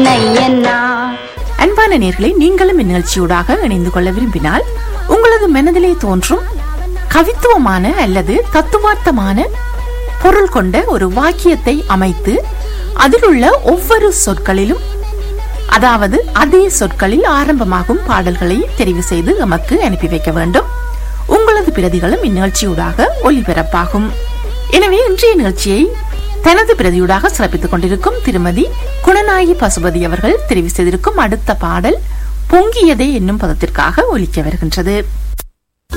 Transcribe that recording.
நையன்னா அன்பான நேர்களை நீங்களும் இந்நிகழ்ச்சியூடாக இணைந்து கொள்ள விரும்பினால் உங்களது மனதிலே தோன்றும் கவித்துவமான அல்லது தத்துவார்த்தமான பொருள் கொண்ட ஒரு வாக்கியத்தை அமைத்து அதிலுள்ள ஒவ்வொரு சொற்களிலும் அதாவது அதே சொற்களில் ஆரம்பமாகும் பாடல்களை தெரிவு செய்து எமக்கு அனுப்பி வைக்க வேண்டும் உங்களது பிரதிகளும் இந்நிகழ்ச்சியூடாக ஒலிபரப்பாகும் எனவே இன்றைய நிகழ்ச்சியை தனது பிரதியூடாக சிறப்பித்துக் கொண்டிருக்கும் திருமதி குணநாயகி பசுபதி அவர்கள் தெரிவு செய்திருக்கும் அடுத்த பாடல் பொங்கியதே என்னும் பதத்திற்காக ஒலிக்க வருகின்றது